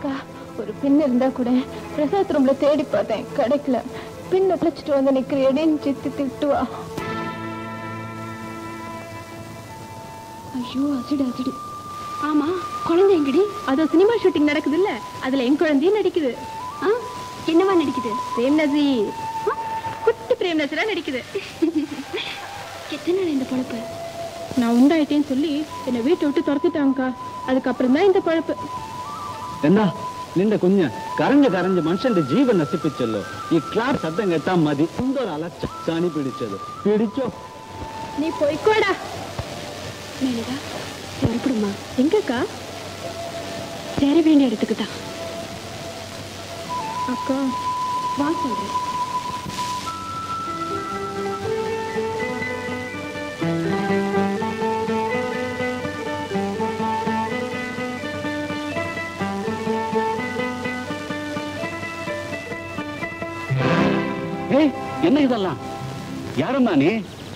அக்கா ஒரு பின் இருந்தா கூட பிரசாத் ரூம்ல தேடி பார்த்தேன் கிடைக்கல பின்ன தொலைச்சிட்டு வந்து நிக்கிறேன்னு சித்தி திட்டுவா ஐயோ அசிடு அசிடு ஆமா குழந்தை எங்கடி அதோ சினிமா ஷூட்டிங் நடக்குது இல்ல அதுல என் குழந்தையும் நடிக்குது ஆ என்னவா நடிக்குது பிரேம் நசீர் ஆ, குட்டி பிரேம் நசீரா நடிக்குது எத்தனை நாள் இந்த பொழப்பு நான் உண்டாயிட்டேன்னு சொல்லி என்னை வீட்டை விட்டு துரத்திட்டாங்கக்கா அதுக்கப்புறம் தான் இந்த பழப்பு എന്താ നിന്റെ കുഞ്ഞ് കരഞ്ഞ് കരഞ്ഞ് മനുഷ്യന്റെ ജീവൻ നശിപ്പിച്ചല്ലോ ഈ ക്ലാസ് ശബ്ദം കേട്ടാ മതി എന്തൊരു അലച്ച ചാണി പിടിച്ചത് പിടിച്ചോ நீ போய்க்கோடா மேனகா புறப்படுமா எங்கக்கா சேர வேண்டிய இடத்துக்கு தான் அக்கா வா சொல்றேன் ஏய் என்ன இதெல்லாம் யாரும்மா நீ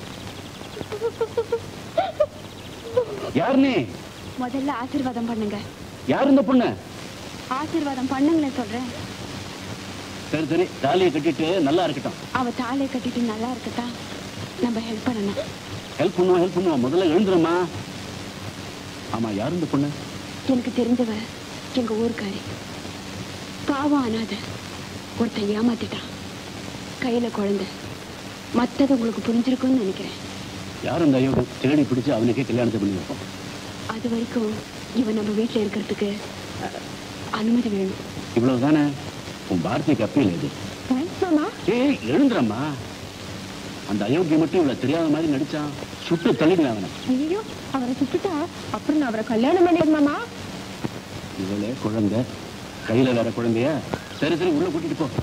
யார் நீ முதல்ல ஆசீர்வாதம் பண்ணுங்க யார் இந்த பொண்ணு ஆசீர்வாதம் பண்ணுங்களேன் சொல்றேன் சரி சரி தாலியை கட்டிட்டு நல்லா இருக்கட்டும் அவ தாலியை கட்டிட்டு நல்லா இருக்கட்டா நம்ம ஹெல்ப் பண்ணணும் ஹெல்ப் பண்ணுவா ஹெல்ப் பண்ணுவா முதல்ல எழுந்துருமா ஆமா யார் இந்த பொண்ணு எனக்கு தெரிஞ்சவ எங்க ஊருக்காரி பாவம் அனாத ஒருத்தன் ஏமாத்திட்டான் கையில குழந்தை மத்தது உங்களுக்கு புரிஞ்சிருக்கும்னு நினைக்கிறேன் யார் அந்த ஐயோடு தேடி பிடிச்சு அவனுக்கே கல்யாணத்தை பண்ணி வைப்போம் அது வரைக்கும் இவன் நம்ம வீட்டுல இருக்கிறதுக்கு அஹ், அனுமதி வேணும் இவ்வளவுதானே உன் பாரதிக்கு அப்பீல் இது தேங்க்ஸ் மாமா ஏய் எழுந்துறம்மா அந்த அயோக்கிய மட்டும் இவ்வளவு தெரியாத மாதிரி நடிச்சான் சுட்டு தள்ளிடுவேன் அவனை ஐயோ அவரை சுட்டுட்டா அப்புறம் நான் அவரை கல்யாணம் பண்ணிடுது மாமா இவளே குழந்தை கையில வேற குழந்தைய சரி சரி உள்ள கூட்டிட்டு போ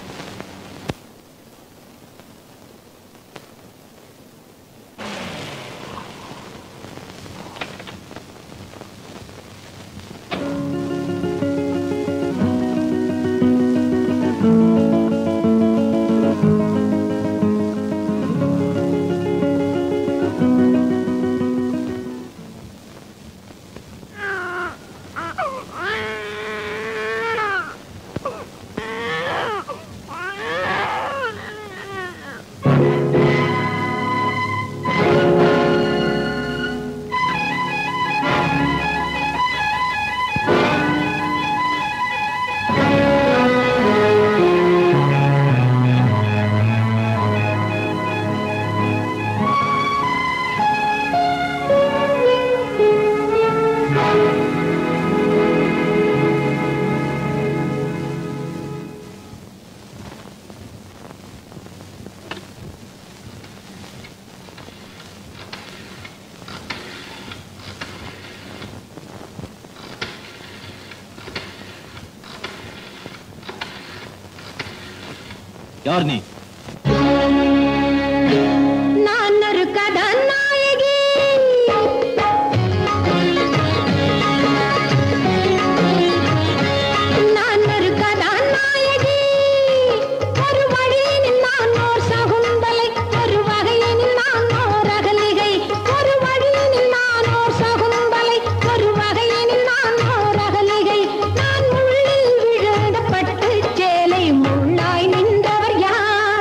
யார் நீ நான் ஒரு கதாநாயகி நான் ஒரு கதாநாயகி ஒரு வழியினில் நான் ஓர் சகுந்தலை ஒரு வகையினில் நான் ஓர் அகலிகை ஒரு வழியினில் நான் ஓர் சகுந்தலை ஒரு வகையினில் நான் ஓர் அகலிகை நான் முள்ளில் விழுந்த பட்டு சேலை முள்ளாய் நின்றவர் யார்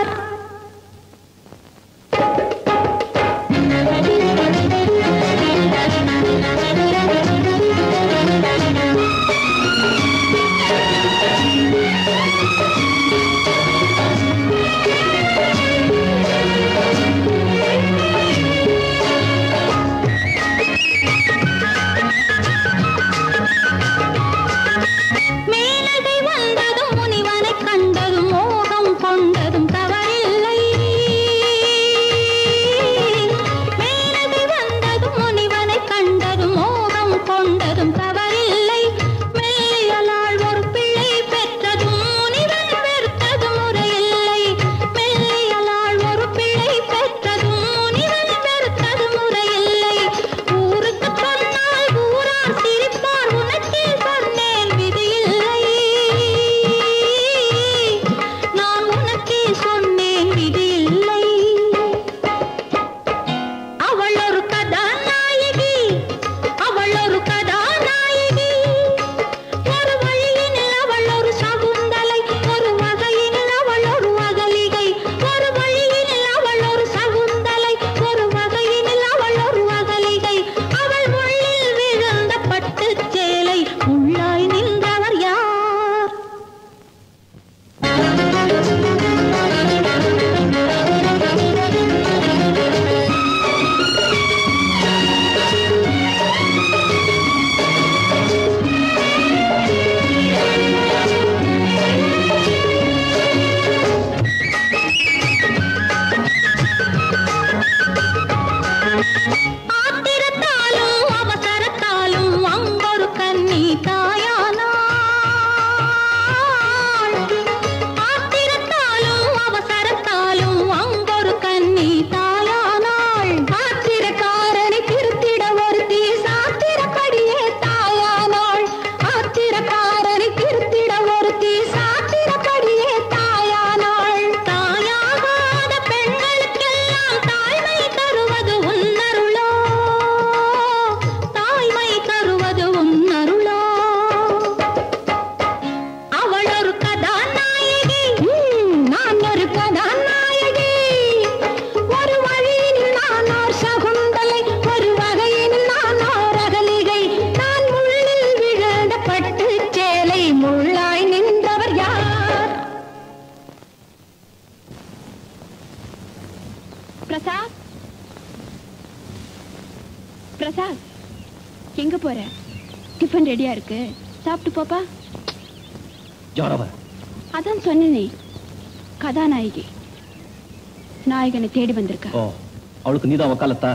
போற டிஃபன் ரெடியா இருக்கு சாப்பிட்டு போப்பா யாரவ அதான் சொன்னேனே கதாநாயகி நாயகனை தேடி வந்திருக்கா ஓ அவளுக்கு நீதான் வக்காலத்தா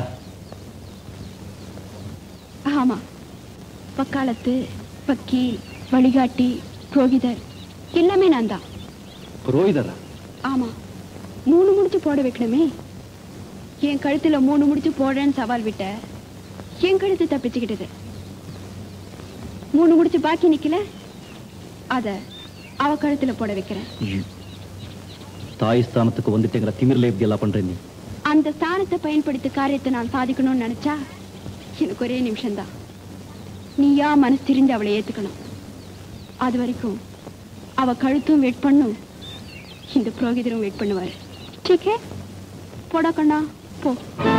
ஆமா வக்காலத்து வக்கீல் வழிகாட்டி புரோகிதர் எல்லாமே நான் தான் புரோகிதரா ஆமா மூணு முடிச்சு போட வைக்கணுமே என் கழுத்துல மூணு முடிச்சு போடுறேன்னு சவால் விட்ட என் கழுத்து தப்பிச்சுக்கிட்டது மூணு முடிச்சு பாக்கி நிக்கல அத அவ கழுத்துல போட வைக்கிறேன் தாய் ஸ்தானத்துக்கு வந்துட்டேங்கிற திமிரில் இப்படி எல்லாம் பண்ற நீ அந்த ஸ்தானத்தை பயன்படுத்தி காரியத்தை நான் சாதிக்கணும்னு நினைச்சா எனக்கு ஒரே நிமிஷம்தான் நீயா மனசு திரிஞ்சு அவளை ஏத்துக்கணும் அது வரைக்கும் அவ கழுத்தும் வெயிட் பண்ணும் இந்த புரோகிதரும் வெயிட் பண்ணுவாரு டீக்கே போடா கண்ணா போ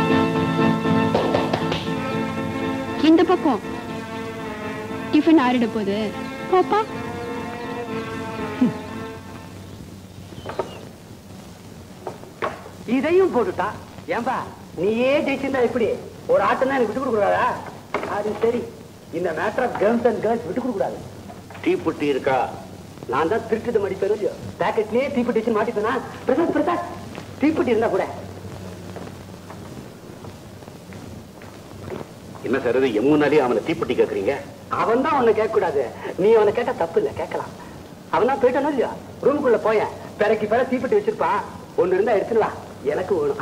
இந்த பக்கம் டிஃபன் ஆறிட போகுது போப்பா இதையும் போட்டுட்டா ஏன்பா நீயே ஜெயிச்சிருந்தா எப்படி ஒரு ஆட்டம் தான் எனக்கு விட்டு கொடுக்க கூடாதா அது சரி இந்த matter of girls and girls விட்டு கொடுக்க கூடாது தீப்புட்டி இருக்கா நான் தான் திருட்டு மடிப்பேன் இல்லையோ பேக்கெட்லயே தீப்பெட்டி வச்சு மாட்டிப்பேனா பிரசாத் பிரசாத் தீப்பெட்டி இருந்தா கூட என்ன சார் இது எம்முனாலே அவனை தீப்பெட்டி கேக்குறீங்க அவன் தான் உன்னை கேட்க கூடாது நீ அவனை கேட்டா தப்பு இல்ல கேட்கலாம் அவன் தான் போயிட்டானோ இல்லையா ரூமுக்குள்ள போயேன் பிறகு பிற தீப்பெட்டி வச்சிருப்பான் ஒண்ணு இருந்தா எடுத்துட்டு வா எனக்கு வேணும்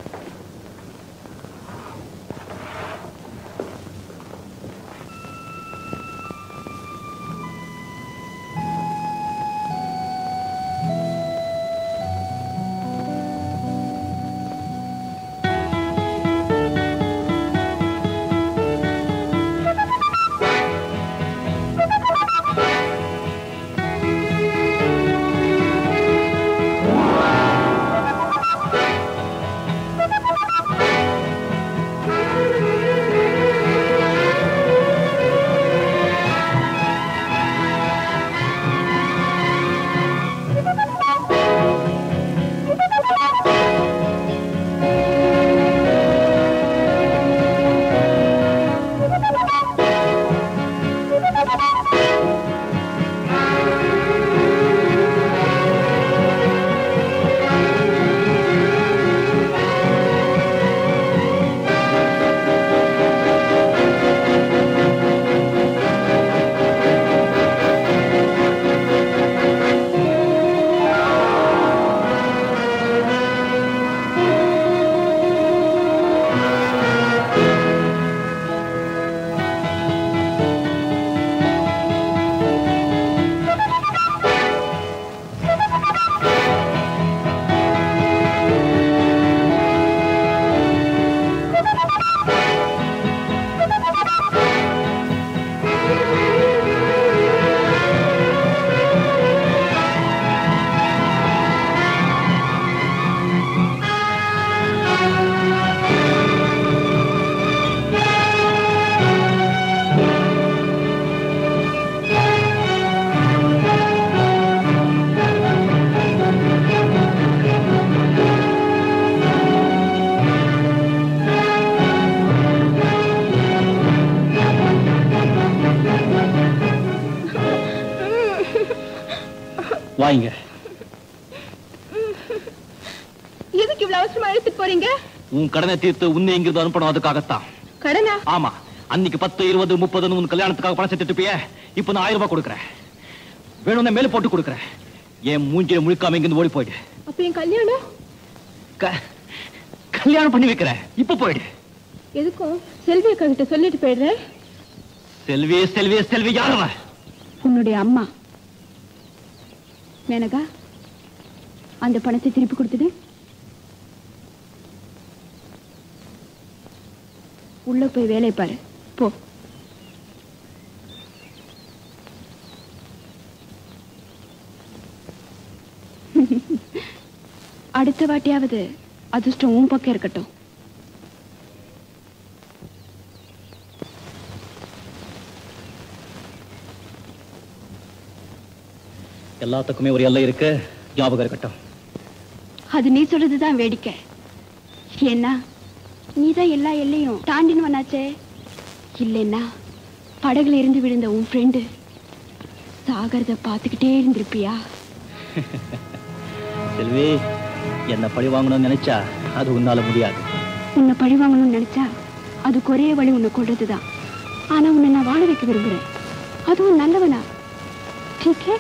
வாங்க எதுக்கு இவ்வளவு அவசரமா எடுத்துட்டு போறீங்க உன் கடனை தீர்த்து உன்னை இங்கிருந்து அனுப்பணும் அதுக்காகத்தான் கடனா ஆமா அன்னைக்கு பத்து இருபது முப்பதுன்னு உன் கல்யாணத்துக்காக பணம் சேர்த்துட்டு போய இப்ப நான் ஆயிரம் ரூபாய் கொடுக்குறேன் வேணும்னா மேல போட்டு கொடுக்குறேன் என் மூஞ்சில முழிக்காம இங்கிருந்து ஓடி போயிடு அப்ப என் கல்யாணம் க- கல்யாணம் பண்ணி வைக்கிறேன் இப்ப போயிடு எதுக்கும் செல்வி அக்கா கிட்ட சொல்லிட்டு போயிடுறேன் செல்வி செல்வி செல்வி யாரவ உன்னுடைய அம்மா மேனகா அந்த பணத்தை திருப்பி கொடுத்துடு உள்ள போய் வேலையை பாரு போ அடுத்த வாட்டியாவது அதிர்ஷ்டம் உன் பக்கம் இருக்கட்டும் எல்லாத்துக்குமே ஒரு எல்லை இருக்கு ஞாபகம் இருக்கட்டும் அது நீ சொல்றதுதான் வேடிக்கை ஏன்னா நீதான் எல்லா எல்லையும் தாண்டினவனாச்சே இல்லைன்னா படகுல இருந்து விழுந்த உன் ஃப்ரெண்டு சாகரத பார்த்துக்கிட்டே இருந்திருப்பியா செல்வி என்ன பழி வாங்கணும்னு நினைச்சா அது உன்னால முடியாது உன்னை பழி வாங்கணும்னு நினைச்சா அதுக்கு ஒரே வழி உன்னை கொள்றதுதான் ஆனா உன்னை நான் வாழ வைக்க விரும்புறேன் அதுவும் நல்லவனா டீக்கே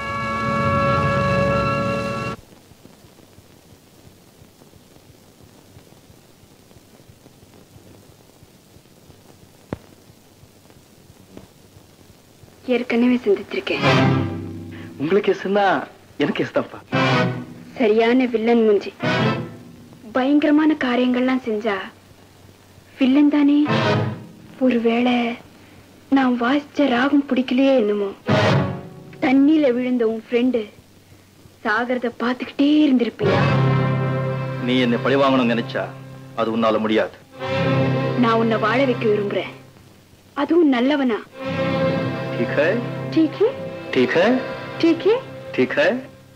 ஏற்கனவே சிந்திச்சிருக்கேன் உங்களுக்கு எஸ்னா எனக்கு எஸ் தான்ப்பா சரியான வில்லன் மூஞ்சி பயங்கரமான காரியங்கள்லாம் செஞ்சா வில்லன் தானே ஒருவேளை நான் வாசிச்ச ராகம் பிடிக்கலையே என்னமோ தண்ணியில விழுந்த உன் ஃப்ரெண்டு சாகரத பார்த்துக்கிட்டே இருந்திருப்பியா நீ என்ன பழி வாங்கணும்னு நினைச்சா அது உன்னால முடியாது நான் உன்னை வாழ வைக்க விரும்புறேன் அதுவும் நல்லவனா ठीक है ठीक है ठीक है ठीक है ठीक है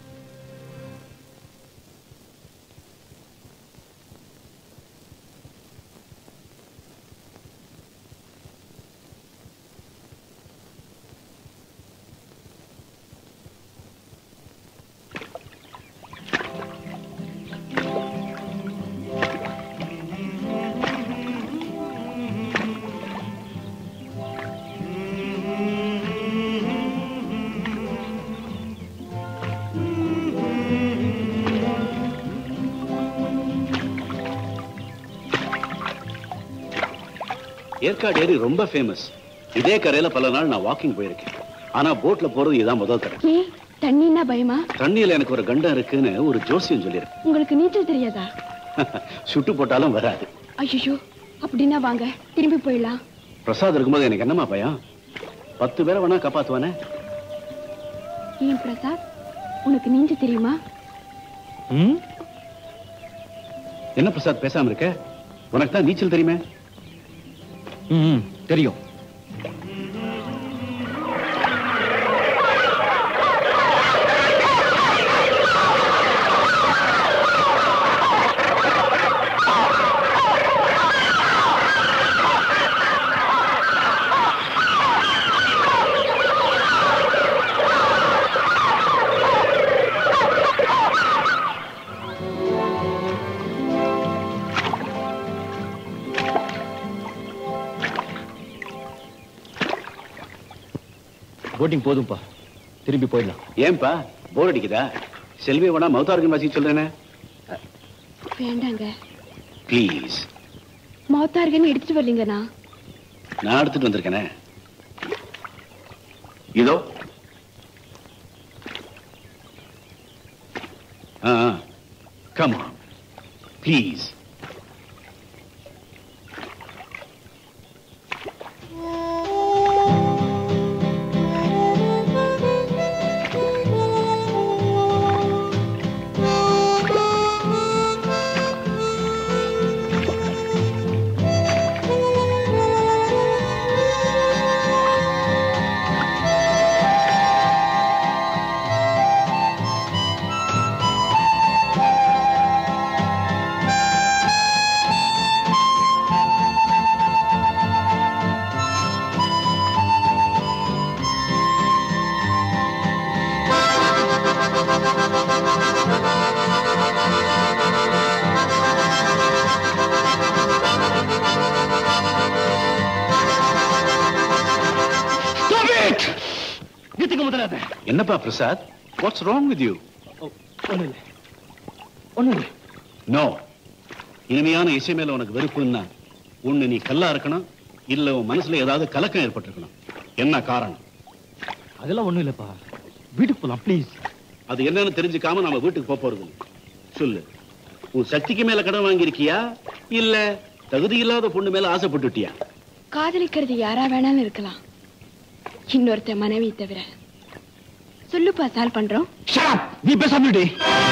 ஏற்காடு ஏரி ரொம்ப ஃபேமஸ் இதே கரையில பல நாள் நான் வாக்கிங் போயிருக்கேன் ஆனா போட்ல போறது இதான் முதல் தடவை ஏன் தண்ணின்னா பயமா தண்ணியில எனக்கு ஒரு கண்டம் இருக்குன்னு ஒரு ஜோசியம் சொல்லியிருக்கு உங்களுக்கு நீச்சல் தெரியாதா சுட்டு போட்டாலும் வராது ஐயோ அப்படின்னா வாங்க திரும்பி போயிடலாம் பிரசாத் இருக்கும்போது எனக்கு என்னமா பயம் பத்து பேரை வேணா காப்பாத்துவானே ஏன் பிரசாத் உனக்கு நீஞ்ச தெரியுமா ம் என்ன பிரசாத் பேசாம இருக்க உனக்கு தான் நீச்சல் தெரியுமே ம் தெரியும் போட்டிங் போதும்பா திரும்பி போயிடலாம் ஏன்பா போர் அடிக்குதா செல்வி வேணா மௌத்தார்கன் வாசிக்க சொல்றேனே வேண்டாங்க ப்ளீஸ் மௌத்தார்கன் எடுத்துட்டு வரலீங்கண்ணா நான் எடுத்துட்டு வந்திருக்கேனே இதோ ஆ கம் ப்ளீஸ் நிறுத்துங்க முதலாத என்னப்பா Prasad what's wrong with you ஒண்ணு இல்லை ஒண்ணு இல்லை நோ இனிமையான இசை மேல உனக்கு வெறுப்புன்னா ஒண்ணு நீ கல்லா இருக்கணும் இல்ல உன் மனசுல ஏதாவது கலக்கம் ஏற்பட்டிருக்கணும் என்ன காரணம் அதெல்லாம் ஒண்ணும் இல்லப்பா வீட்டுக்கு போலாம் ப்ளீஸ் அது என்னன்னு தெரிஞ்சுக்காம நாம வீட்டுக்கு போப் போறது இல்ல. சொல்லு உன் சக்திக்கு மேல கடன் வாங்கியிருக்கியா இல்ல தகுதி இல்லாத பொண்ணு மேல ஆசைப்பட்டுட்டியா காதலிக்கிறது யாரா வேணாலும் இருக்கலாம் இன்னொருத்த மனைவி தவிர சொல்லுப்பா சால் பண்றோம் நீ பேசாமடி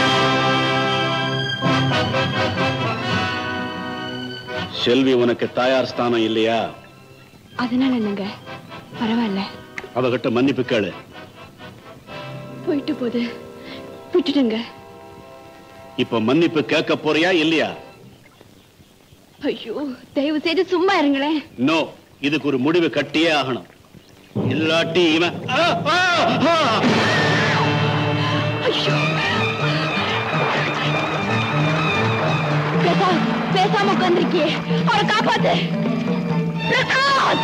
செல்வி உனக்கு தாயார் ஸ்தானம் இல்லையா அதனால என்னங்க பரவாயில்ல அவகிட்ட மன்னிப்பு கேளு போயிட்டு போது விட்டுடுங்க இப்ப மன்னிப்பு கேட்க போறியா இல்லையா ஐயோ தயவு செய்து சும்மா இருங்களேன் நோ இதுக்கு ஒரு முடிவு கட்டியே ஆகணும் இல்லாட்டி இவன் ஆ, ஆ, ஆ. பிரசாத் பேசாம உட்காந்துருக்கியே அவரை காப்பாத்து பிரசாத்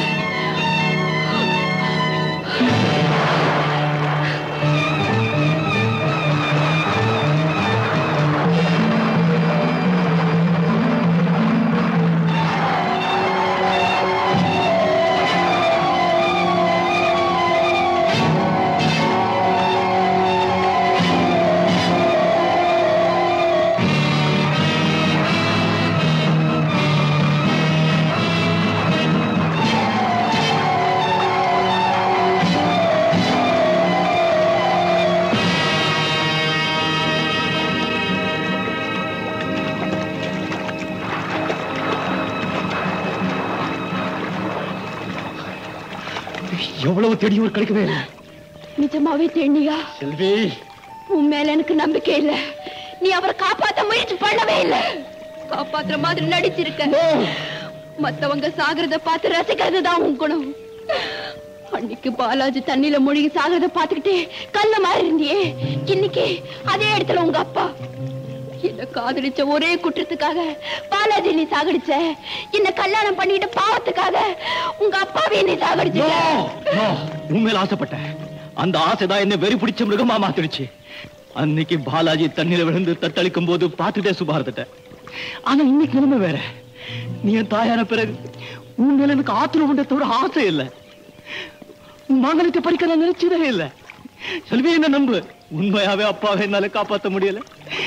எவ்வளவு தேடியும் ஒரு கிடைக்கவே இல்லை நிஜமாவே தேனியா செல்வி உன் மேல எனக்கு நம்பிக்கை இல்ல நீ அவரை காப்பாத்த முயற்சி பண்ணவே இல்ல காப்பாத்துற மாதிரி நடிச்சிருக்க மத்தவங்க சாகிறத பார்த்து ரசிக்கிறது தான் உன் குணம் அன்னைக்கு பாலாஜி தண்ணியில மூழ்கி சாகிறத பார்த்துக்கிட்டே கல்ல மாதிரி இருந்தியே இன்னைக்கு அதே இடத்துல உங்க அப்பா என்ன காதலிச்ச ஒரே குற்றத்துக்காக பாலாஜி நீ சாகடிச்ச என்ன கல்யாணம் பண்ணிட்டு பாவத்துக்காக உங்க அப்பாவே நீ சாகடிச்ச உண்மையில ஆசைப்பட்டேன் அந்த ஆசைதான் என்ன வெறி பிடிச்ச மிருகமா மாத்திடுச்சு அன்னைக்கு பாலாஜி தண்ணியில விழுந்து தத்தளிக்கும் போது பார்த்துட்டே சுபாரத்துட்டேன் ஆனா இன்னைக்கு நிலைமை வேற நீ என் தாயான பிறகு உன் மேல எனக்கு ஆத்துல உண்ட தவிர ஆசை இல்லை உன் மங்கலத்தை பறிக்க நான் நினைச்சதே இல்லை செல்வி என்ன நம்பு உண்மையாவே அப்பாவை என்னால காப்பாத்த முடியல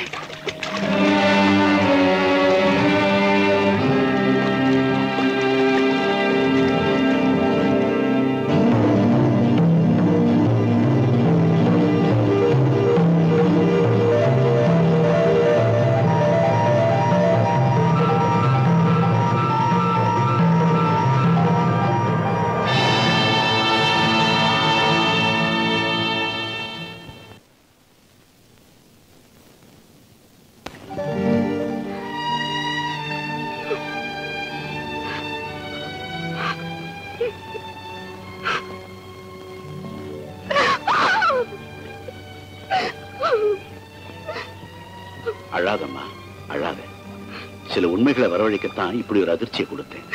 அழாதம்மா அழாத சில உண்மைகளை வரவழைக்கத்தான் இப்படி ஒரு அதிர்ச்சியை கொடுத்தேன்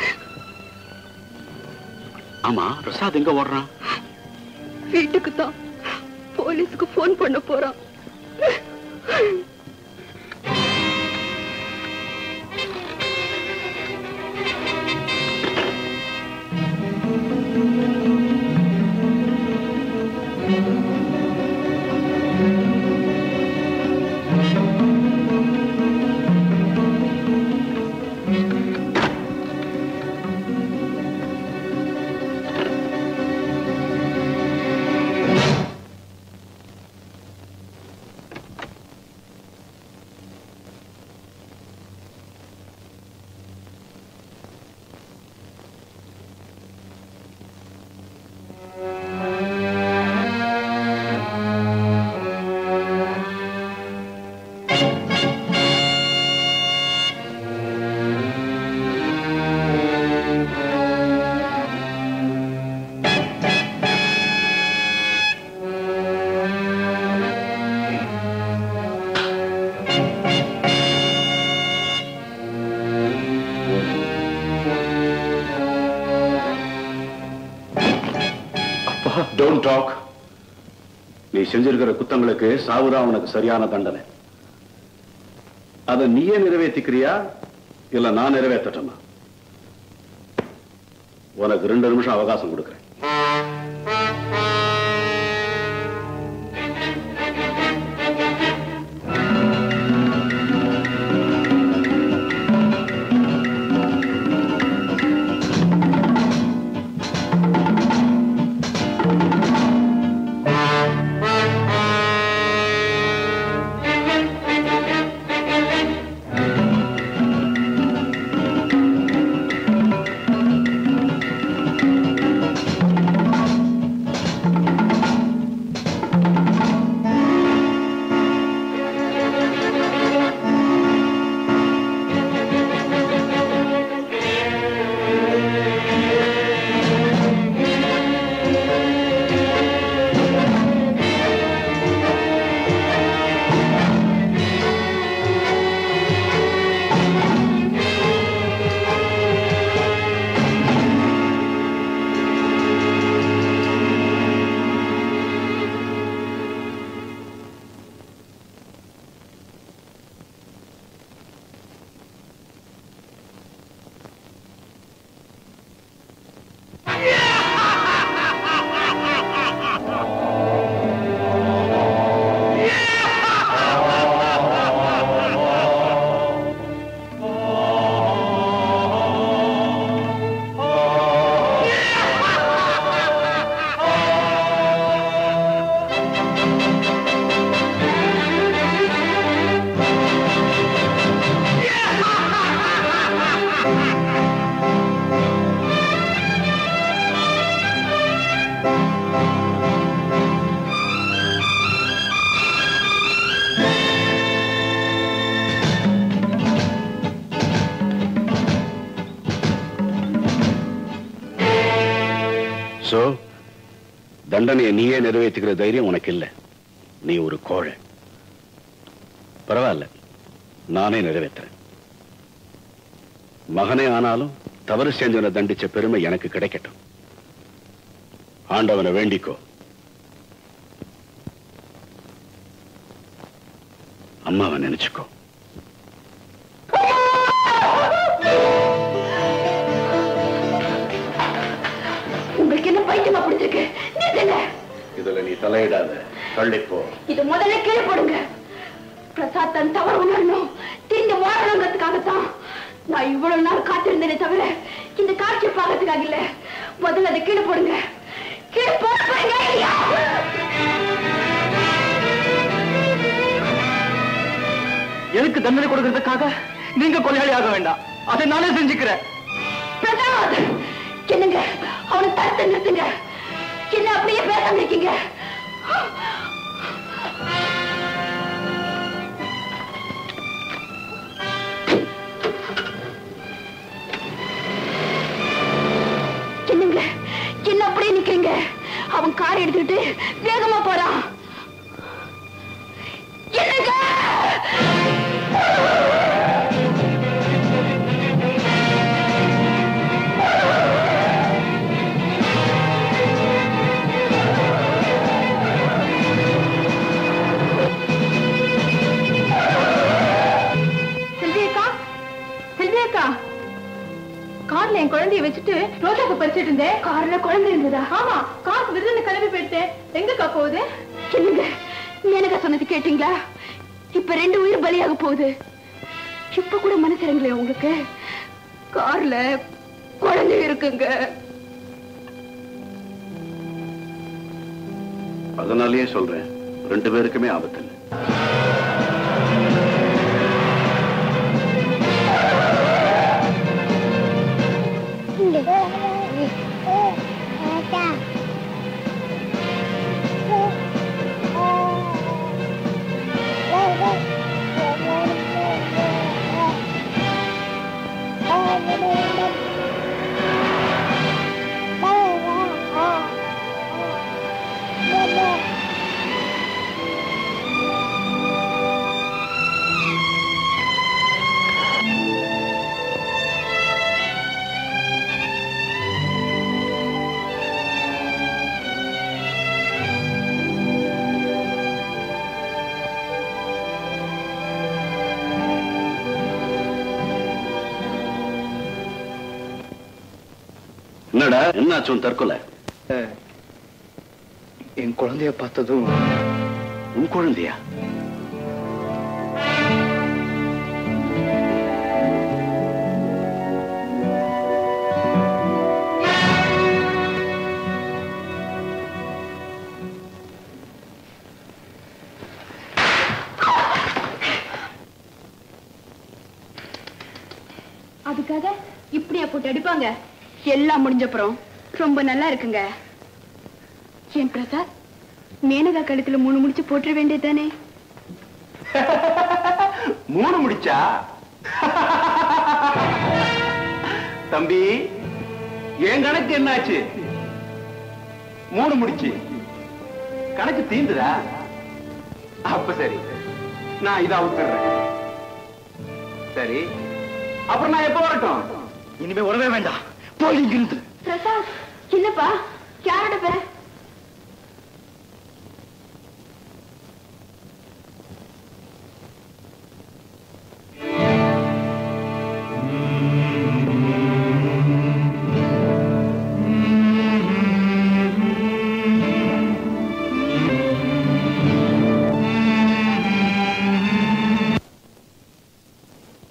ஆமா பிரசாத் எங்க ஓடுறான் வீட்டுக்கு தான் போலீஸ்க்கு போன் பண்ண போறான் டோன்ட் டாக் நீ செஞ்சிருக்கிற குத்தங்களுக்கு சாவுதான் உனக்கு சரியான தண்டனை அதை நீயே நிறைவேற்றிக்கிறியா இல்ல நான் நிறைவேற்றட்டுமா உனக்கு ரெண்டு நிமிஷம் அவகாசம் கொடுக்கிறேன் தண்டனையை நீயே நிறைவேற்றிக்கிற தைரியம் உனக்கு இல்ல நீ ஒரு கோழை பரவாயில்ல நானே நிறைவேற்றுறேன் மகனே ஆனாலும் தவறு செஞ்சவனை தண்டிச்ச பெருமை எனக்கு கிடைக்கட்டும் ஆண்டவனை வேண்டிக்கோ அம்மாவை நினைச்சுக்கோ உங்களுக்கு என்ன பைத்தியமா பிடிச்சிருக்கு நிறுத்துங்க இதுல நீ தலையிடாத தள்ளிப்போ இது முதல்ல கீழே போடுங்க பிரசாத் தன் தவறு உணரணும் திரும்பி மாறணுங்கிறதுக்காகத்தான் நான் இவ்வளவு நாள் காத்திருந்தேனே தவிர இந்த காட்சி பார்க்கறதுக்காக இல்ல முதல்ல அதை கீழே போடுங்க கீழே போடுங்க இல்லையா எனக்கு தண்டனை கொடுக்கறதுக்காக நீங்க கொலையாளி ஆக வேண்டாம் அதை நானே செஞ்சுக்கிறேன் பிரசாத் என்னங்க அவனை தடுத்து நிறுத்துங்க என்ன அப்படியே பேசாம இருக்கீங்க என்னங்க என்ன அப்படியே நிக்கிறீங்க அவன் கார் எடுத்துக்கிட்டு வேகமா போறான் என்னங்க செல்வி அக்கா செல்வி அக்கா கார்ல என் குழந்தைய வச்சுட்டு ரோஜாக்கு பறிச்சிட்டு இருந்தேன் கார்ல குழந்தை இருந்ததா ஆமா கார் விருதுல கிளம்பி போயிட்டேன் எங்கக்கா போகுது என்னங்க மேனகா சொன்னது கேட்டீங்களா இப்ப ரெண்டு உயிர் பலியாக போகுது இப்ப கூட மனசு இறங்கலையா உங்களுக்கு கார்ல குழந்தை இருக்குங்க அதனாலேயே சொல்றேன் ரெண்டு பேருக்குமே ஆபத்து இல்லை என்னடா என்னாச்சு உன் தற்கொலை என் குழந்தைய பார்த்ததும் உன் குழந்தையா அதுக்காக இப்படியா போட்டு அடிப்பாங்க எல்லாம் முடிஞ்சப்புறம் ரொம்ப நல்லா இருக்குங்க ஏன் பிரசாத் மேனகா கழுத்துல மூணு முடிச்சு போட்டுற வேண்டியதுதானே மூணு முடிச்சா தம்பி என் கணக்கு என்னாச்சு மூணு முடிச்சு கணக்கு தீந்துதா அப்ப சரி நான் இதை அவுத்துறேன் சரி அப்புறம் நான் எப்ப வரட்டும் இனிமே வரவே வேண்டாம் போய் இங்கிருந்து பிரசாத் என்னப்பா யாரோட பேர